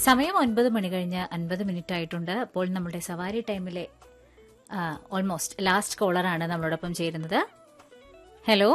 സമയം ഒൻപത് മണി കഴിഞ്ഞ് അൻപത് മിനിറ്റ് ആയിട്ടുണ്ട് അപ്പോൾ നമ്മുടെ സവാരി ടൈമിലെ ഓൾമോസ്റ്റ് ലാസ്റ്റ് കോളറാണ് നമ്മളോടൊപ്പം ചേരുന്നത് ഹലോ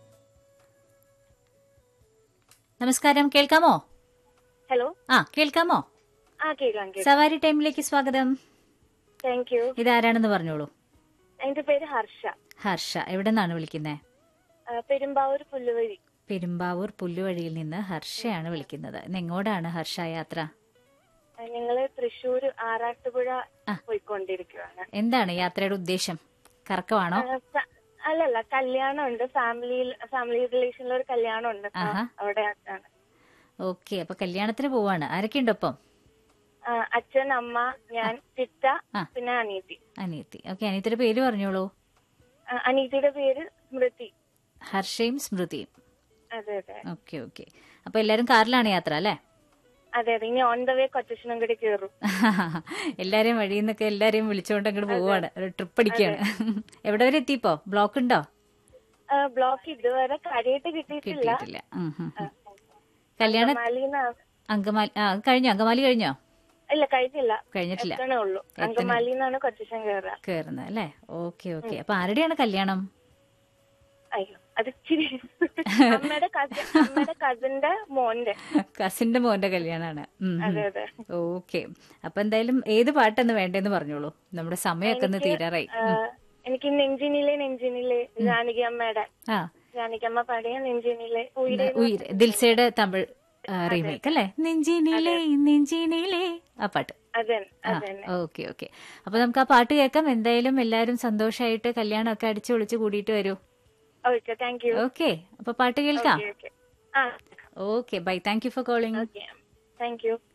നമസ്കാരം കേൾക്കാമോ ഹലോ ആ കേൾക്കാമോ ആ കേൾക്കാം കേൾക്കാം സവാരി ടൈമിലേക്ക് സ്വാഗതം താങ്ക് യു ഇതാരാണെന്ന് പറഞ്ഞോളൂ എന്റെ പേര് ഹർഷ ഹർഷ എവിടെ നിന്നാണ് വിളിക്കുന്നത് ആ, പെരുമ്പാവൂർ പുല്ലുവഴി പെരുമ്പാവൂർ പുല്ലുവഴിയിൽ നിന്ന് ഹർഷയാണ് വിളിക്കുന്നത് ഇന്ന് എങ്ങോട്ടാണ് ഹർഷ യാത്ര ആ, ഞങ്ങള് തൃശ്ശൂർ ആറാട്ടുപുഴ ആ. പോയിക്കൊണ്ടിരിക്കുകയാണ് എന്താണ് യാത്രയുടെ ഉദ്ദേശം കറക്കമാണോ ആ, ക- അല്ലല്ല കല്യാണം ഉണ്ട് ഫാമിലിയിൽ ഫാമിലി റിലേഷനിൽ ഒരു കല്യാണം ഉണ്ട് അപ്പൊ ആഹാ. അവിടെ ആണ് ഓക്കെ അപ്പൊ കല്യാണത്തിന് പോവാണ് ആരൊക്കെയുണ്ട് ഒപ്പം ആ, അച്ഛൻ അമ്മ ഞാൻ ചിത്ത ആ. പിന്നെ അനീതി അനിയത്തി ഓക്കെ അനിയത്തിയുടെ പേര് പറഞ്ഞോളൂ ആ, അനീതിയുടെ പേര് സ്മൃതി ഹർഷയും സ്മൃതിയും അതെ അതെ ഓക്കെ ഓക്കെ അപ്പൊ എല്ലാരും കാറിലാണ് യാത്ര അല്ലേ അതെ അതെ ഇനി ഓൺ ദ വേ കൊച്ചനും കൂടി കയറും എല്ലാരെയും വഴിയിൽ നിന്നൊക്കെ എല്ലാരെയും വിളിച്ചുകൊണ്ട് അങ്ങോട്ട് പോവാണ് ഒരു ട്രിപ്പ് അടിക്കുകയാണ് എവിടെ വരെ എത്തിപ്പോ ബ്ലോക്ക് ഉണ്ടോ ബ്ലോക്ക് ഇതുവരെ കാര്യമായിട്ട് കിട്ടിയിട്ടില്ല കിട്ടിയിട്ടില്ല ഉം, ഉം, ഉം. കല്യാണ അങ്കമാലിന്ന് അങ്കമാലി ആ കഴിഞ്ഞോ അങ്കമാലി കഴിഞ്ഞോ ഇല്ല കഴിഞ്ഞില്ല കഴിഞ്ഞിട്ടില്ല എത്തണേ ഉള്ളൂ അങ്കമാലിന്നാണ് കൊച്ചൻ കയറുക കേറുന്നത് അല്ലേ ഓക്കെ ഓക്കെ അപ്പൊ ആരുടെയാണ് കല്യാണം അയ്യോ അത് ഇച്ചിരി അമ്മയുടെ കസിൻ അമ്മയുടെ കസിന്റെ മോന്റെ കസിന്റെ മോന്റെ കല്യാണാണ് ഉം, ഉം. അതെ അതെ ഓക്കെ അപ്പൊ എന്തായാലും ഏത് പാട്ടെന്ന് വേണ്ടേന്ന് പറഞ്ഞോളൂ നമ്മുടെ സമയമൊക്കെ ഒന്ന് തീരാറായി ആ, എനിക്ക് നെഞ്ചിനിലെ നെഞ്ചിനിലെ ജാനകി അമ്മയുടെ ആ ജാനകി അമ്മ പാടിയ നെഞ്ചിനിലെ ഉയിരെ ഉയിര് ദിൽസയുടെ തമിഴ് റീമേക്ക് അല്ലേ നെഞ്ചിനിലേ നെഞ്ചിനിലേ ആ പാട്ട് അതെ ആ അതെ ഓക്കെ ഓക്കെ അപ്പൊ നമുക്ക് ആ പാട്ട് കേൾക്കാം എന്തായാലും എല്ലാവരും സന്തോഷമായിട്ട് കല്യാണമൊക്കെ അടിച്ചു വിളിച്ച് കൂടിയിട്ട് വരൂ ഓക്കെ താങ്ക് യു ഓക്കെ അപ്പൊ പാട്ട് കേൾക്കാം ഓക്കെ ആ okay bye thank you for calling okay thank U